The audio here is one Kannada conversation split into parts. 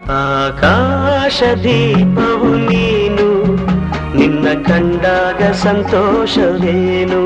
ಆಕಾಶ ದೀಪವು ನೀನು ನಿನ್ನ ಕಂಡಾಗ ಸಂತೋಷವೇನು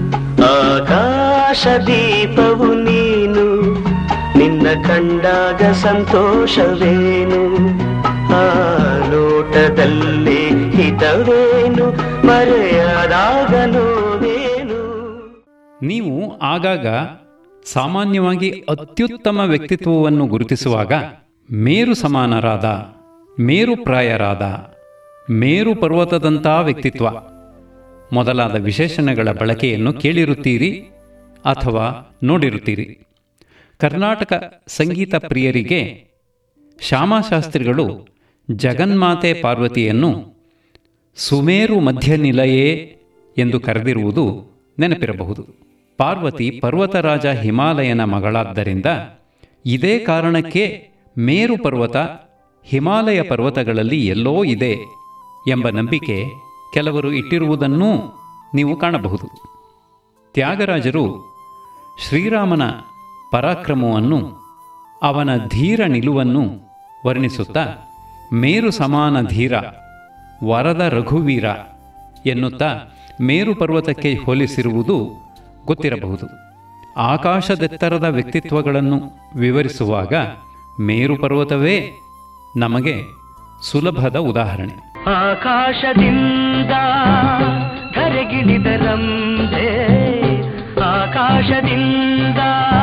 ಆಕಾಶ ದೀಪವು ನೀನು ನಿನ್ನ ಕಂಡಾಗ ಸಂತೋಷವೇನು ಆ ಲೋಟದಲ್ಲಿ ಹಿತವೇನು ಮರೆಯಾದಾಗ ನೋವೇನು ನೀವು ಆಗಾಗ ಸಾಮಾನ್ಯವಾಗಿ ಅತ್ಯುತ್ತಮ ವ್ಯಕ್ತಿತ್ವವನ್ನು ಗುರುತಿಸುವಾಗ ಮೇರು ಸಮಾನರಾದ ಮೇರುಪ್ರಾಯರಾದ ಮೇರು ಪರ್ವತದಂಥ ವ್ಯಕ್ತಿತ್ವ ಮೊದಲಾದ ವಿಶೇಷಣಗಳ ಬಳಕೆಯನ್ನು ಕೇಳಿರುತ್ತೀರಿ ಅಥವಾ ನೋಡಿರುತ್ತೀರಿ ಕರ್ನಾಟಕ ಸಂಗೀತ ಪ್ರಿಯರಿಗೆ ಶ್ಯಾಮಶಾಸ್ತ್ರಿಗಳು ಜಗನ್ಮಾತೆ ಪಾರ್ವತಿಯನ್ನು ಸುಮೇರು ಮಧ್ಯನಿಲಯೇ ಎಂದು ಕರೆದಿರುವುದು ನೆನಪಿರಬಹುದು ಪಾರ್ವತಿ ಪರ್ವತರಾಜ ಹಿಮಾಲಯನ ಮಗಳಾದ್ದರಿಂದ ಇದೇ ಕಾರಣಕ್ಕೆ ಮೇರು ಪರ್ವತ ಹಿಮಾಲಯ ಪರ್ವತಗಳಲ್ಲಿ ಎಲ್ಲೋ ಇದೆ ಎಂಬ ನಂಬಿಕೆ ಕೆಲವರು ಇಟ್ಟಿರುವುದನ್ನೂ ನೀವು ಕಾಣಬಹುದು ತ್ಯಾಗರಾಜರು ಶ್ರೀರಾಮನ ಪರಾಕ್ರಮವನ್ನು ಅವನ ಧೀರ ನಿಲುವನ್ನು ವರ್ಣಿಸುತ್ತಾ ಮೇರು ಸಮಾನ ಧೀರ ವರದ ರಘುವೀರ ಎನ್ನುತ್ತಾ ಮೇರು ಪರ್ವತಕ್ಕೆ ಹೋಲಿಸಿರುವುದು ಗೊತ್ತಿರಬಹುದು ಆಕಾಶದೆತ್ತರದ ವ್ಯಕ್ತಿತ್ವಗಳನ್ನು ವಿವರಿಸುವಾಗ ಮೇರು ಪರ್ವತವೇ ನಮಗೆ ಸುಲಭದ ಉದಾಹರಣೆ ಆಕಾಶದಿಂದ ಧರೆಗಿಳಿದರಂದೆ ಆಕಾಶದಿಂದ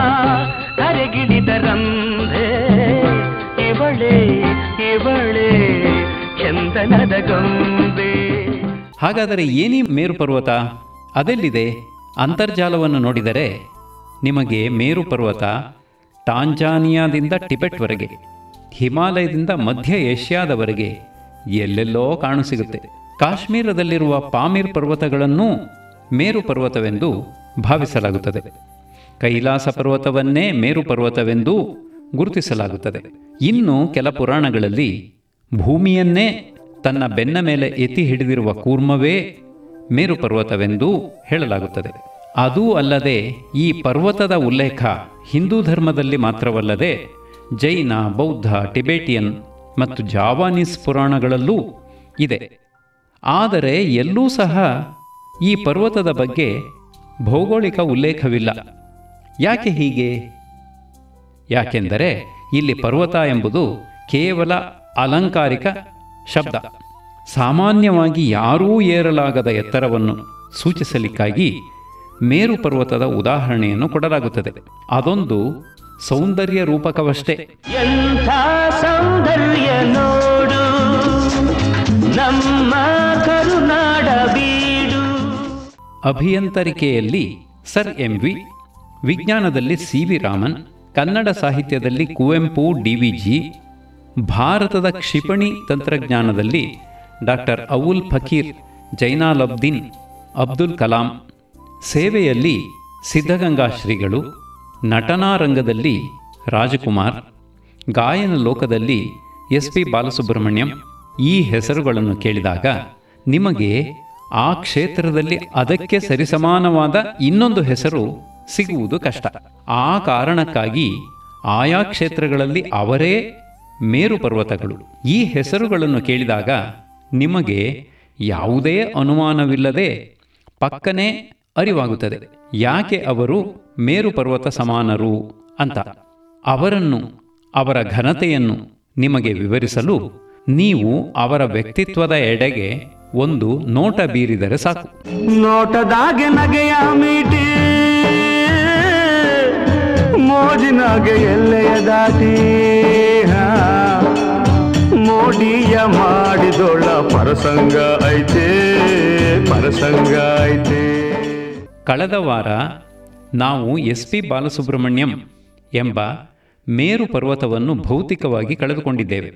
ಧರೆಗಿಳಿದರಂದೆ ಇವಳೆ ಇವಳೆ ಚಂದನದ ಗೊಂಬೆ ಹಾಗಾದರೆ ಏನಿ ಮೇರು ಪರ್ವತ ಅದೆಲ್ಲಿದೆ ಅಂತರ್ಜಾಲವನ್ನು ನೋಡಿದರೆ ನಿಮಗೆ ಮೇರು ಪರ್ವತ ಟಾಂಜಾನಿಯಾದಿಂದ ಟಿಬೆಟ್ವರೆಗೆ ಹಿಮಾಲಯದಿಂದ ಮಧ್ಯ ಏಷ್ಯಾದವರೆಗೆ ಎಲ್ಲೆಲ್ಲೋ ಕಾಣಸಿಗುತ್ತೆ ಕಾಶ್ಮೀರದಲ್ಲಿರುವ ಪಾಮೀರ್ ಪರ್ವತಗಳನ್ನೂ ಮೇರು ಪರ್ವತವೆಂದು ಭಾವಿಸಲಾಗುತ್ತದೆ ಕೈಲಾಸ ಪರ್ವತವನ್ನೇ ಮೇರು ಪರ್ವತವೆಂದೂ ಗುರುತಿಸಲಾಗುತ್ತದೆ ಇನ್ನು ಕೆಲ ಪುರಾಣಗಳಲ್ಲಿ ಭೂಮಿಯನ್ನೇ ತನ್ನ ಬೆನ್ನ ಮೇಲೆ ಎತ್ತಿ ಹಿಡಿದಿರುವ ಕೂರ್ಮವೇ ಮೇರು ಪರ್ವತವೆಂದೂ ಹೇಳಲಾಗುತ್ತದೆ ಅದೂ ಅಲ್ಲದೆ ಈ ಪರ್ವತದ ಉಲ್ಲೇಖ ಹಿಂದೂ ಧರ್ಮದಲ್ಲಿ ಮಾತ್ರವಲ್ಲದೆ ಜೈನ ಬೌದ್ಧ ಟಿಬೇಟಿಯನ್ ಮತ್ತು ಜಾವಾನೀಸ್ ಪುರಾಣಗಳಲ್ಲೂ ಇದೆ ಆದರೆ ಎಲ್ಲೂ ಸಹ ಈ ಪರ್ವತದ ಬಗ್ಗೆ ಭೌಗೋಳಿಕ ಉಲ್ಲೇಖವಿಲ್ಲ ಯಾಕೆ ಹೀಗೆ ಯಾಕೆಂದರೆ ಇಲ್ಲಿ ಪರ್ವತ ಎಂಬುದು ಕೇವಲ ಅಲಂಕಾರಿಕ ಶಬ್ದ ಸಾಮಾನ್ಯವಾಗಿ ಯಾರೂ ಏರಲಾಗದ ಎತ್ತರವನ್ನು ಸೂಚಿಸಲಿಕ್ಕಾಗಿ ಮೇರು ಪರ್ವತದ ಉದಾಹರಣೆಯನ್ನು ಕೊಡಲಾಗುತ್ತದೆ ಅದೊಂದು ಸೌಂದರ್ಯ ರೂಪಕವಷ್ಟೇ ಎಂಥ ಸೌಂದರ್ಯ ನೋಡು ನಮ್ಮ ಕರುನಾಡ ಬೀಡು ಅಭಿಯಂತರಿಕೆಯಲ್ಲಿ ಸರ್ ಎಂ ವಿ ವಿಜ್ಞಾನದಲ್ಲಿ ಸಿ ವಿ ರಾಮನ್ ಕನ್ನಡ ಸಾಹಿತ್ಯದಲ್ಲಿ ಕುವೆಂಪು ಡಿ ವಿ ಜಿ ಭಾರತದ ಕ್ಷಿಪಣಿ ತಂತ್ರಜ್ಞಾನದಲ್ಲಿ ಡಾಕ್ಟರ್ ಅವುಲ್ ಫಕೀರ್ ಜೈನಾಲಬ್ದೀನ್ ಅಬ್ದುಲ್ ಕಲಾಂ ಸೇವೆಯಲ್ಲಿ ಸಿದ್ಧಗಂಗಾ ಶ್ರೀಗಳು ನಟನಾ ರಂಗದಲ್ಲಿ ರಾಜಕುಮಾರ್ ಗಾಯನ ಲೋಕದಲ್ಲಿ ಎಸ್ ಪಿ ಬಾಲಸುಬ್ರಹ್ಮಣ್ಯಂ ಈ ಹೆಸರುಗಳನ್ನು ಕೇಳಿದಾಗ ನಿಮಗೆ ಆ ಕ್ಷೇತ್ರದಲ್ಲಿ ಅದಕ್ಕೆ ಸರಿಸಮಾನವಾದ ಇನ್ನೊಂದು ಹೆಸರು ಸಿಗುವುದು ಕಷ್ಟ ಆ ಕಾರಣಕ್ಕಾಗಿ ಆಯಾ ಕ್ಷೇತ್ರಗಳಲ್ಲಿ ಅವರೇ ಮೇರು ಪರ್ವತಗಳು ಈ ಹೆಸರುಗಳನ್ನು ಕೇಳಿದಾಗ ನಿಮಗೆ ಯಾವುದೇ ಅನುಮಾನವಿಲ್ಲದೆ ಪಕ್ಕನೆ ಅರಿವಾಗುತ್ತದೆ ಯಾಕೆ ಅವರು ಮೇರು ಪರ್ವತ ಸಮಾನರು ಅಂತ ಅವರನ್ನು ಅವರ ಘನತೆಯನ್ನು ನಿಮಗೆ ವಿವರಿಸಲು ನೀವು ಅವರ ವ್ಯಕ್ತಿತ್ವದ ಎಡೆಗೆ ಒಂದು ನೋಟ ಬೀರಿದರೆ ಸಾಕು ನೋಟದಾಗೆ ನಗೆಯ ಮೀಟಿ ಮೋಜಿನಾಗೆ ಎಲ್ಲೆಯ ದಾಟಿ ಹಾ. ಮೋಡಿಯ ಮಾಡಿದೊಳ್ಳ ಪರಸಂಗ ಐತೆ ಪರಸಂಗ ಐತೆ ಕಳೆದ ವಾರ ನಾವು ಎಸ್ ಪಿ ಬಾಲಸುಬ್ರಹ್ಮಣ್ಯಂ ಎಂಬ ಮೇರು ಪರ್ವತವನ್ನು ಭೌತಿಕವಾಗಿ ಕಳೆದುಕೊಂಡಿದ್ದೇವೆ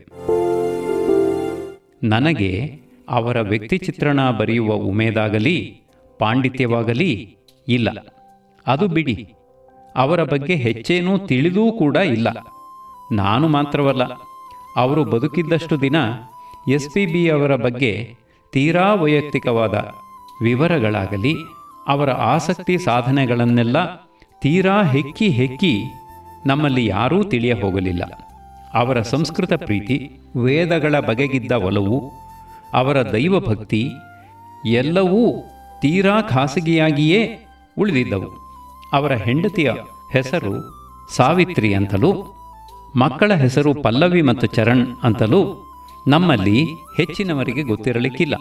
ನನಗೆ ಅವರ ವ್ಯಕ್ತಿ ಚಿತ್ರಣ ಬರೆಯುವ ಉಮೇದಾಗಲಿ ಪಾಂಡಿತ್ಯವಾಗಲಿ ಇಲ್ಲ ಅದು ಬಿಡಿ ಅವರ ಬಗ್ಗೆ ಹೆಚ್ಚೇನೂ ತಿಳಿದೂ ಕೂಡ ಇಲ್ಲ ನಾನು ಮಾತ್ರವಲ್ಲ ಅವರು ಬದುಕಿದ್ದಷ್ಟು ದಿನ ಎಸ್ ಪಿ ಬಿ ಅವರ ಬಗ್ಗೆ ತೀರಾ ವೈಯಕ್ತಿಕವಾದ ವಿವರಗಳಾಗಲಿ ಅವರ ಆಸಕ್ತಿ ಸಾಧನೆಗಳನ್ನೆಲ್ಲ ತೀರಾ ಹೆಕ್ಕಿ ಹೆಕ್ಕಿ ನಮ್ಮಲ್ಲಿ ಯಾರೂ ತಿಳಿಯ ಹೋಗಲಿಲ್ಲ ಅವರ ಸಂಸ್ಕೃತ ಪ್ರೀತಿ ವೇದಗಳ ಬಗೆಗಿದ್ದ ಒಲವು ಅವರ ದೈವಭಕ್ತಿ ಎಲ್ಲವೂ ತೀರಾ ಖಾಸಗಿಯಾಗಿಯೇ ಉಳಿದಿದ್ದವು ಅವರ ಹೆಂಡತಿಯ ಹೆಸರು ಸಾವಿತ್ರಿ ಅಂತಲೂ ಮಕ್ಕಳ ಹೆಸರು ಪಲ್ಲವಿ ಮತ್ತು ಚರಣ್ ಅಂತಲೂ ನಮ್ಮಲ್ಲಿ ಹೆಚ್ಚಿನವರಿಗೆ ಗೊತ್ತಿರಲಿಕ್ಕಿಲ್ಲ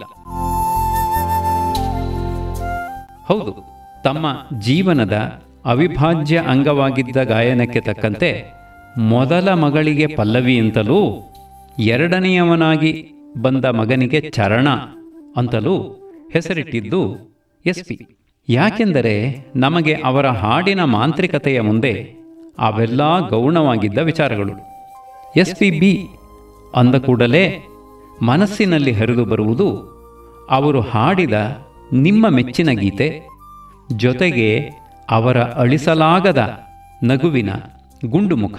ಹೌದು ತಮ್ಮ ಜೀವನದ ಅವಿಭಾಜ್ಯ ಅಂಗವಾಗಿದ್ದ ಗಾಯನಕ್ಕೆ ತಕ್ಕಂತೆ ಮೊದಲ ಮಗಳಿಗೆ ಪಲ್ಲವಿ ಅಂತಲೂ ಎರಡನೆಯವನಾಗಿ ಬಂದ ಮಗನಿಗೆ ಚರಣ ಅಂತಲೂ ಹೆಸರಿಟ್ಟಿದ್ದು ಎಸ್ ಪಿ ಯಾಕೆಂದರೆ ನಮಗೆ ಅವರ ಹಾಡಿನ ಮಾಂತ್ರಿಕತೆಯ ಮುಂದೆ ಅವೆಲ್ಲ ಗೌಣವಾಗಿದ್ದ ವಿಚಾರಗಳು ಎಸ್ ಪಿ ಬಿ ಅಂದ ಕೂಡಲೇ ಮನಸ್ಸಿನಲ್ಲಿ ಹರಿದು ಬರುವುದು ಅವರು ಹಾಡಿದ ನಿಮ್ಮ ಮೆಚ್ಚಿನ ಗೀತೆ ಜೊತೆಗೆ ಅವರ ಅಳಿಸಲಾಗದ ನಗುವಿನ ಗುಂಡು ಮುಖ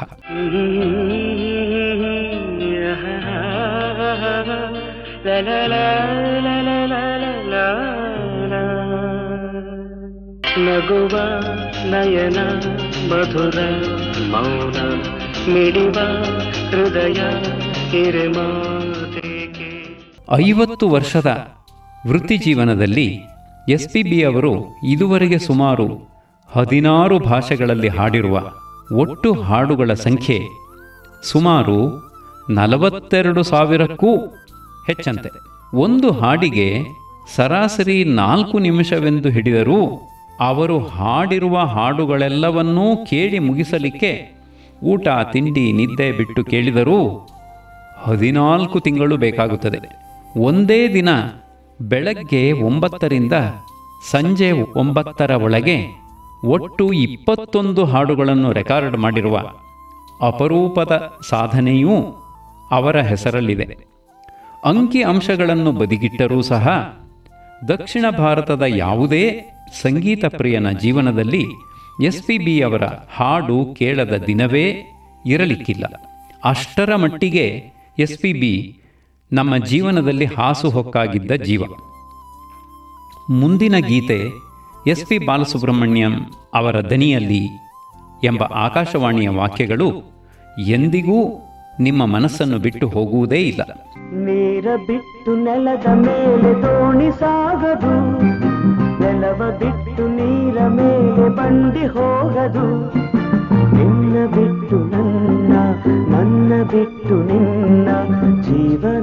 ನಗುವ ನಯನ ಮಧುರ ಮೌನ ಮಿಡಿವ ಹೃದಯ ಹಿರೆಮಾತೇಕೆ ಐವತ್ತು ವರ್ಷದ ವೃತ್ತಿ ಜೀವನದಲ್ಲಿ ಎಸ್ ಪಿ ಬಿ ಅವರು ಇದುವರೆಗೆ ಸುಮಾರು ಹದಿನಾರು ಭಾಷೆಗಳಲ್ಲಿ ಹಾಡಿರುವ ಒಟ್ಟು ಹಾಡುಗಳ ಸಂಖ್ಯೆ ಸುಮಾರು ನಲವತ್ತೆರಡು ಸಾವಿರಕ್ಕೂ ಹೆಚ್ಚಂತೆ ಒಂದು ಹಾಡಿಗೆ ಸರಾಸರಿ ನಾಲ್ಕು ನಿಮಿಷವೆಂದು ಹಿಡಿದರೂ ಅವರು ಹಾಡಿರುವ ಹಾಡುಗಳೆಲ್ಲವನ್ನೂ ಕೇಳಿ ಮುಗಿಸಲಿಕ್ಕೆ ಊಟ ತಿಂಡಿ ನಿದ್ದೆ ಬಿಟ್ಟು ಕೇಳಿದರೂ ಹದಿನಾಲ್ಕು ತಿಂಗಳು ಬೇಕಾಗುತ್ತದೆ ಒಂದೇ ದಿನ ಬೆಳಗ್ಗೆ ಒಂಬತ್ತರಿಂದ ಸಂಜೆ ಒಂಬತ್ತರ ಒಳಗೆ ಒಟ್ಟು ಇಪ್ಪತ್ತೊಂದು ಹಾಡುಗಳನ್ನು ರೆಕಾರ್ಡ್ ಮಾಡಿರುವ ಅಪರೂಪದ ಸಾಧನೆಯೂ ಅವರ ಹೆಸರಲ್ಲಿದೆ ಅಂಕಿ ಅಂಶಗಳನ್ನು ಬದಿಗಿಟ್ಟರೂ ಸಹ ದಕ್ಷಿಣ ಭಾರತದ ಯಾವುದೇ ಸಂಗೀತ ಪ್ರಿಯನ ಜೀವನದಲ್ಲಿ ಎಸ್ ಪಿ ಬಿ ಅವರ ಹಾಡು ಕೇಳದ ದಿನವೇ ಇರಲಿಕ್ಕಿಲ್ಲ ಅಷ್ಟರ ಮಟ್ಟಿಗೆ ಎಸ್ ಪಿ ಬಿ ನಮ್ಮ ಜೀವನದಲ್ಲಿ ಹಾಸುಹೊಕ್ಕಾಗಿದ್ದ ಜೀವ ಮುಂದಿನ ಗೀತೆ ಎಸ್ ಪಿ ಬಾಲಸುಬ್ರಹ್ಮಣ್ಯಂ ಅವರ ದನಿಯಲ್ಲಿ ಎಂಬ ಆಕಾಶವಾಣಿಯ ವಾಕ್ಯಗಳು ಎಂದಿಗೂ ನಿಮ್ಮ ಮನಸ್ಸನ್ನು ಬಿಟ್ಟು ಹೋಗುವುದೇ ಇಲ್ಲ ನೀರ ಬಿಟ್ಟು ನೆಲದ ಮೇಲೆ ದೋಣಿ ಸಾಗದು ನೆಲವ ಬಿಟ್ಟು ನೀರ ಮೇಲೆ ಬಂಡಿ ಹೋಗದು ನಿನ್ನ ಬಿಟ್ಟು ನನ್ನ ನನ್ನ ಬಿಟ್ಟು ನಿನ್ನ ಜೀವನ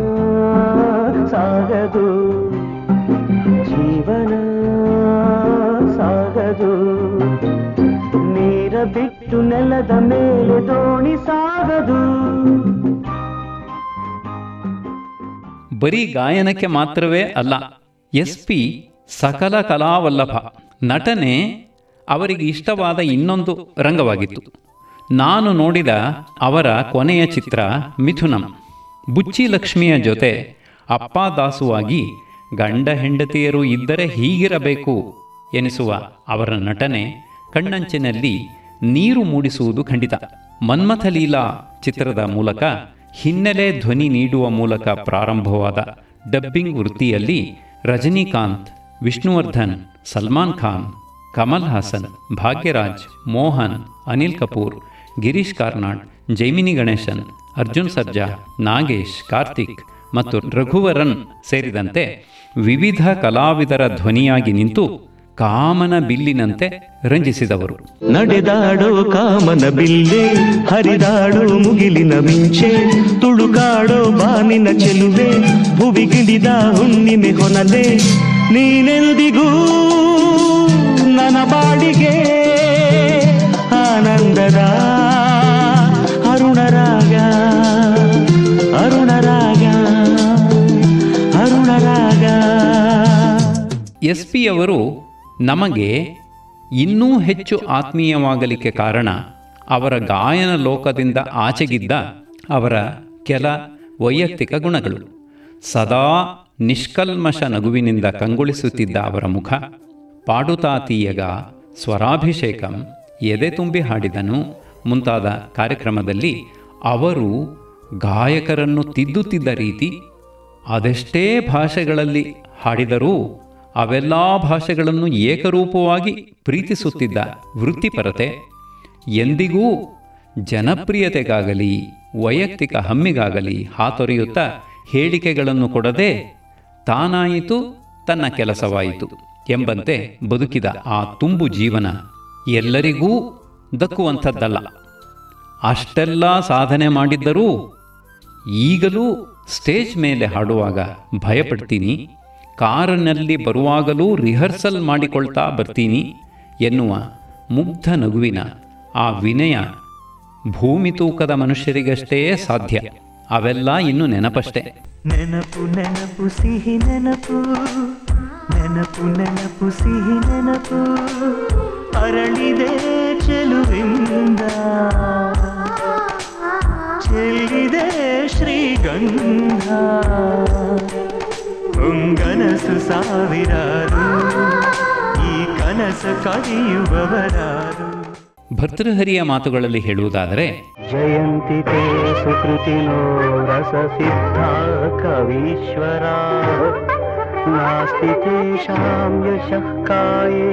ಸಾಗದು ಜೀವನ ಸಾಗದು ನೀರ ಬಿಟ್ಟು ನೆಲದ ಮೇಲೆ ದೋಣಿ ಸಾಗದು ಬರೀ ಗಾಯನಕ್ಕೆ ಮಾತ್ರವೇ ಅಲ್ಲ ಎಸ್ ಪಿ ಸಕಲ ಕಲಾವಲ್ಲಭ ನಟನೆ ಅವರಿಗೆ ಇಷ್ಟವಾದ ಇನ್ನೊಂದು ರಂಗವಾಗಿತ್ತು ನಾನು ನೋಡಿದ ಅವರ ಕೊನೆಯ ಚಿತ್ರ ಮಿಥುನಂ ಬುಚ್ಚಿ ಲಕ್ಷ್ಮಿಯ ಜೊತೆ ಅಪ್ಪ ದಾಸುವಾಗಿ ಗಂಡ ಹೆಂಡತಿಯರು ಇದ್ದರೆ ಹೀಗಿರಬೇಕು ಎನಿಸುವ ಅವರ ನಟನೆ ಕಣ್ಣಂಚಿನಲ್ಲಿ ನೀರು ಮೂಡಿಸುವುದು ಖಂಡಿತ ಮನ್ಮಥಲೀಲಾ ಚಿತ್ರದ ಮೂಲಕ ಹಿನ್ನೆಲೆ ಧ್ವನಿ ನೀಡುವ ಮೂಲಕ ಪ್ರಾರಂಭವಾದ ಡಬ್ಬಿಂಗ್ ವೃತ್ತಿಯಲ್ಲಿ ರಜನಿಕಾಂತ್ ವಿಷ್ಣುವರ್ಧನ್ ಸಲ್ಮಾನ್ ಖಾನ್ ಕಮಲ್ ಹಾಸನ್ ಭಾಗ್ಯರಾಜ್ ಮೋಹನ್ ಅನಿಲ್ ಕಪೂರ್ ಗಿರೀಶ್ ಕಾರ್ನಾಡ್ ಜೈಮಿನಿ ಗಣೇಶನ್ ಅರ್ಜುನ್ ಸರ್ಜಾ ನಾಗೇಶ್ ಕಾರ್ತಿಕ್ ಮತ್ತು ರಘುವರನ್ ಸೇರಿದಂತೆ ವಿವಿಧ ಕಲಾವಿದರ ಧ್ವನಿಯಾಗಿ ನಿಂತು ಕಾಮನ ಬಿಲ್ಲಿನಂತೆ ರಂಜಿಸಿದವರು ನಡೆದಾಡೋ ಕಾಮನ ಬಿಲ್ಲೆ ಹರಿದಾಡೋ ಮುಗಿಲಿನ ಮಿಂಚೆ ತುಳುಕಾಡೋ ಬಾನಿನ ಚೆಲುವೆ ಭುವಿಗಿಡಿದ ಹುಣ್ಣಿಮೆ ಹೊನಲೆ ನೀನೆಂದಿಗೂ ನನ್ನ ಬಾಡಿಗೆ ಆನಂದದ ಅರುಣರಾಗ ಅರುಣರಾಗ ಅರುಣರಾಗ ಎಸ್ ಪಿ ಅವರು ನಮಗೆ ಇನ್ನೂ ಹೆಚ್ಚು ಆತ್ಮೀಯವಾಗಲಿಕ್ಕೆ ಕಾರಣ ಅವರ ಗಾಯನ ಲೋಕದಿಂದ ಆಚೆಗಿದ್ದ ಅವರ ಕೆಲ ವೈಯಕ್ತಿಕ ಗುಣಗಳು ಸದಾ ನಿಷ್ಕಲ್ಮಶ ನಗುವಿನಿಂದ ಕಂಗೊಳಿಸುತ್ತಿದ್ದ ಅವರ ಮುಖ ಪಾಡುತಾತೀಯಗ ಸ್ವರಾಭಿಷೇಕಂ ಎದೆ ತುಂಬಿ ಹಾಡಿದನು ಮುಂತಾದ ಕಾರ್ಯಕ್ರಮದಲ್ಲಿ ಅವರು ಗಾಯಕರನ್ನು ತಿದ್ದುತ್ತಿದ್ದ ರೀತಿ ಅದೆಷ್ಟೇ ಭಾಷೆಗಳಲ್ಲಿ ಹಾಡಿದರೂ ಅವೆಲ್ಲ ಭಾಷೆಗಳನ್ನು ಏಕರೂಪವಾಗಿ ಪ್ರೀತಿಸುತ್ತಿದ್ದ ವೃತ್ತಿಪರತೆ ಎಂದಿಗೂ ಜನಪ್ರಿಯತೆಗಾಗಲಿ ವೈಯಕ್ತಿಕ ಹಮ್ಮಿಗಾಗಲಿ ಹಾತೊರೆಯುತ್ತಾ ಹೇಳಿಕೆಗಳನ್ನು ಕೊಡದೆ ತಾನಾಯಿತು ತನ್ನ ಕೆಲಸವಾಯಿತು ಎಂಬಂತೆ ಬದುಕಿದ ಆ ತುಂಬು ಜೀವನ ಎಲ್ಲರಿಗೂ ದಕ್ಕುವಂಥದ್ದಲ್ಲ ಅಷ್ಟೆಲ್ಲ ಸಾಧನೆ ಮಾಡಿದ್ದರೂ ಈಗಲೂ ಸ್ಟೇಜ್ ಮೇಲೆ ಹಾಡುವಾಗ ಭಯಪಡ್ತೀನಿ ಕಾರಿನಲ್ಲಿ ಬರುವಾಗಲೂ ರಿಹರ್ಸಲ್ ಮಾಡಿಕೊಳ್ತಾ ಬರ್ತೀನಿ ಎನ್ನುವ ಮುಗ್ಧ ನಗುವಿನ ಆ ವಿನಯ ಭೂಮಿ ತೂಕದ ಮನುಷ್ಯರಿಗಷ್ಟೇ ಸಾಧ್ಯ ಅವೆಲ್ಲ ಇನ್ನು ನೆನಪಷ್ಟೇ ನೆನಪು ನೆನಪು ಸಿಹಿ ನೆನಪು ನೆನಪು ನೆನಪು ಸಿಹಿ ನೆನಪು ಅರಳಿದೆ ಚೆಲುವಿಂದ ಚೆಲ್ಲಿದೆ ಶ್ರೀಗಂಧ ಹೊಂಗನಸು ಸಾವಿರಾರು ಈ ಕನಸು ಕದಿಯುವವರಾರು ಭರ್ತೃಹರಿಯ ಮಾತುಗಳಲ್ಲಿ ಹೇಳುವುದಾದರೆ ಜಯಂತಿ ತೇ ಸುಕೃತಿನೋ ರಸಸಿದ್ಧಾ ಕವೀಶ್ವರ ನಾಸ್ತಿ ತೇಷಾಂ ಯಶಃ ಕಾಯೇ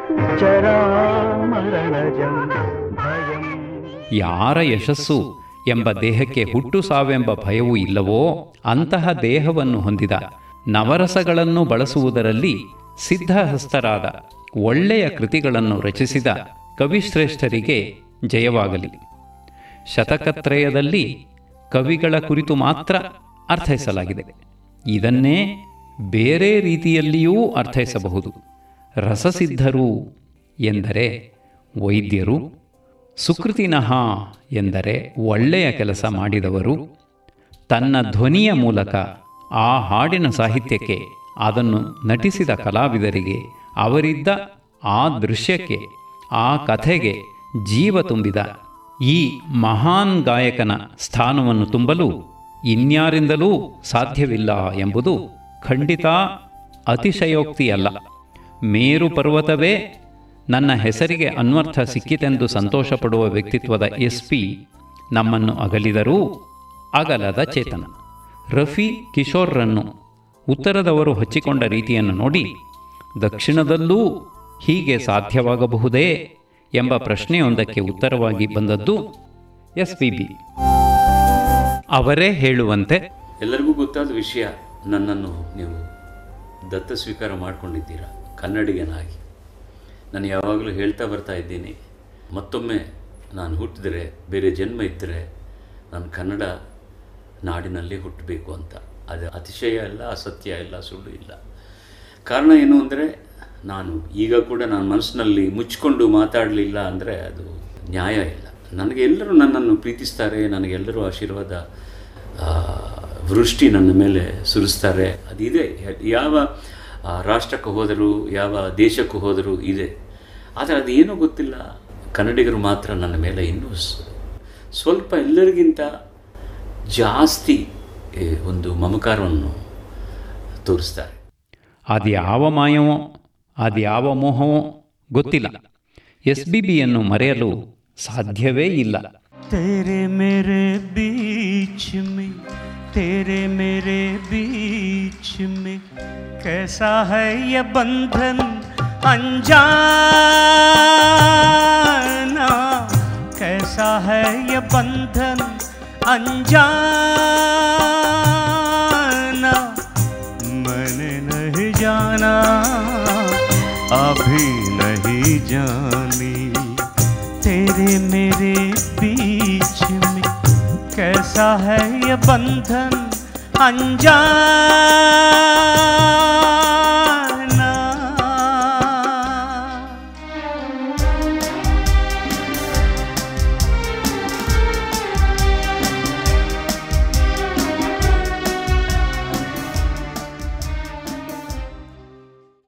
ಜರಾಮರಣಜಂ ಭಯಂ ಯಾರ ಯಶಸ್ಸು ಎಂಬ ದೇಹಕ್ಕೆ ಹುಟ್ಟು ಸಾವೆಂಬ ಭಯವೂ ಇಲ್ಲವೋ ಅಂತಹ ದೇಹವನ್ನು ಹೊಂದಿದ ನವರಸಗಳನ್ನು ಬಳಸುವುದರಲ್ಲಿ ಸಿದ್ಧಹಸ್ತರಾದ ಒಳ್ಳೆಯ ಕೃತಿಗಳನ್ನು ರಚಿಸಿದ ಕವಿಶ್ರೇಷ್ಠರಿಗೆ ಜಯವಾಗಲಿ ಶತಕತ್ರಯದಲ್ಲಿ ಕವಿಗಳ ಕುರಿತು ಮಾತ್ರ ಅರ್ಥೈಸಲಾಗಿದೆ ಇದನ್ನೇ ಬೇರೆ ರೀತಿಯಲ್ಲಿಯೂ ಅರ್ಥೈಸಬಹುದು ರಸಸಿದ್ಧರು ಎಂದರೆ ವೈದ್ಯರು ಸುಕೃತಿನಃ ಎಂದರೆ ಒಳ್ಳೆಯ ಕೆಲಸ ಮಾಡಿದವರು ತನ್ನ ಧ್ವನಿಯ ಮೂಲಕ ಆ ಹಾಡಿನ ಸಾಹಿತ್ಯಕ್ಕೆ ಅದನ್ನು ನಟಿಸಿದ ಕಲಾವಿದರಿಗೆ ಅವರಿದ್ದ ಆ ದೃಶ್ಯಕ್ಕೆ ಆ ಕಥೆಗೆ ಜೀವ ತುಂಬಿದ ಈ ಮಹಾನ್ ಗಾಯಕನ ಸ್ಥಾನವನ್ನು ತುಂಬಲು ಇನ್ಯಾರಿಂದಲೂ ಸಾಧ್ಯವಿಲ್ಲ ಎಂಬುದು ಖಂಡಿತ ಅತಿಶಯೋಕ್ತಿಯಲ್ಲ ಮೇರು ಪರ್ವತವೇ ನನ್ನ ಹೆಸರಿಗೆ ಅನ್ವರ್ಥ ಸಿಕ್ಕಿತೆಂದು ಸಂತೋಷಪಡುವ ವ್ಯಕ್ತಿತ್ವದ ಎಸ್ ಪಿ ನಮ್ಮನ್ನು ಅಗಲಿದರೂ ಅಗಲದ ಚೇತನ ರಫಿ ಕಿಶೋರ್ರನ್ನು ಉತ್ತರದವರು ಹಚ್ಚಿಕೊಂಡ ರೀತಿಯನ್ನು ನೋಡಿ ದಕ್ಷಿಣದಲ್ಲೂ ಹೀಗೆ ಸಾಧ್ಯವಾಗಬಹುದೇ ಎಂಬ ಪ್ರಶ್ನೆಯೊಂದಕ್ಕೆ ಉತ್ತರವಾಗಿ ಬಂದದ್ದು ಎಸ್ ಪಿ ಬಿ ಅವರೇ ಹೇಳುವಂತೆ ಎಲ್ಲರಿಗೂ ಗೊತ್ತಾದ ವಿಷಯ ನನ್ನನ್ನು ನೀವು ದತ್ತ ಸ್ವೀಕಾರ ಮಾಡಿಕೊಂಡಿದ್ದೀರಾ ಕನ್ನಡಿಗನಾಗಿ ನಾನು ಯಾವಾಗಲೂ ಹೇಳ್ತಾ ಬರ್ತಾ ಇದ್ದೀನಿ ಮತ್ತೊಮ್ಮೆ ನಾನು ಹುಟ್ಟಿದರೆ ಬೇರೆ ಜನ್ಮ ಇದ್ದರೆ ನಾನು ಕನ್ನಡ ನಾಡಿನಲ್ಲಿ ಹುಟ್ಟಬೇಕು ಅಂತ ಅದು ಅತಿಶಯ ಇಲ್ಲ ಅಸತ್ಯ ಇಲ್ಲ ಸುಳ್ಳು ಇಲ್ಲ ಕಾರಣ ಏನು ಅಂದರೆ ನಾನು ಈಗ ಕೂಡ ನಾನು ಮನಸ್ಸಿನಲ್ಲಿ ಮುಚ್ಚಿಕೊಂಡು ಮಾತಾಡಲಿಲ್ಲ ಅಂದರೆ ಅದು ನ್ಯಾಯ ಇಲ್ಲ ನನಗೆ ಎಲ್ಲರೂ ನನ್ನನ್ನು ಪ್ರೀತಿಸ್ತಾರೆ ನನಗೆಲ್ಲರೂ ಆಶೀರ್ವಾದ ಆ, ವೃಷ್ಟಿ ನನ್ನ ಮೇಲೆ ಸುರಿಸ್ತಾರೆ ಅದಿದೆ ಯಾವ ಆ, ರಾಷ್ಟ್ರಕ್ಕೆ ಹೋದರೂ ಯಾವ ದೇಶಕ್ಕೂ ಹೋದರೂ ಇದೆ ಆದರೆ ಅದೇನೂ ಗೊತ್ತಿಲ್ಲ ಕನ್ನಡಿಗರು ಮಾತ್ರ ನನ್ನ ಮೇಲೆ ಇನ್ನೂ ಸ್- ಸ್ವಲ್ಪ ಎಲ್ಲರಿಗಿಂತ ಜಾಸ್ತಿ ಏ, ಒಂದು ಮಮಕಾರವನ್ನು ತೋರಿಸ್ತಾರೆ ಅದ್ಯಾವ ಮಾಯವೋ ಅದ್ಯಾವ ಮೋಹವೋ ಗೊತ್ತಿಲ್ಲ ಎಸ್ ಬಿ ಬಿಯನ್ನು ಮರೆಯಲು ಸಾಧ್ಯವೇ ಇಲ್ಲ तेरे मेरे बीच में तेरे मेरे बीच में कैसा है ये बंधन अनजाना कैसा है ये बंधन अनजाना मैंने नहीं जाना अभी नहीं जानी तेरे मेरे बीच में कैसा है ये बंधन अनजाना